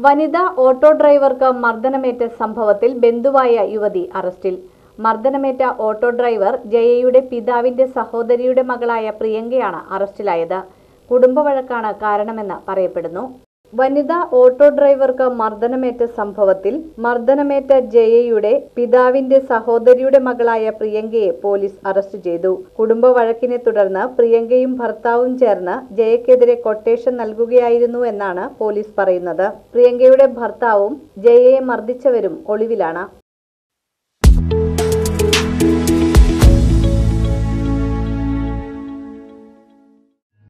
വനിതാ ഓട്ടോ ഡ്രൈവർക്ക് മർദ്ദനമേറ്റ സംഭവത്തിൽ ബന്ധുവായ യുവതി അറസ്റ്റിൽ മർദ്ദനമേറ്റ ഓട്ടോ ഡ്രൈവർ ജയയുടെ പിതാവിന്റെ സഹോദരിയുടെ മകളായ പ്രിയങ്കയാണ് അറസ്റ്റിലായത് കുടുംബവഴക്കാണ് കാരണമെന്ന് പറയപ്പെടുന്നു വനിതാ ഓട്ടോ ഡ്രൈവർക്ക് മർദ്ദനമേറ്റ സംഭവത്തിൽ മർദ്ദനമേറ്റ ജയയുടെ പിതാവിന്റെ സഹോദരിയുടെ മകളായ പ്രിയങ്കയെ പോലീസ് അറസ്റ്റ് ചെയ്തു കുടുംബ വഴക്കിനെ തുടർന്ന് പ്രിയങ്കയും ഭർത്താവും ചേർന്ന് ജയക്കെതിരെ കൊട്ടേഷൻ നൽകുകയായിരുന്നു എന്നാണ് പോലീസ് പറയുന്നത് പ്രിയങ്കയുടെ ഭർത്താവും ജയയെ മർദ്ദിച്ചവരും ഒളിവിലാണ്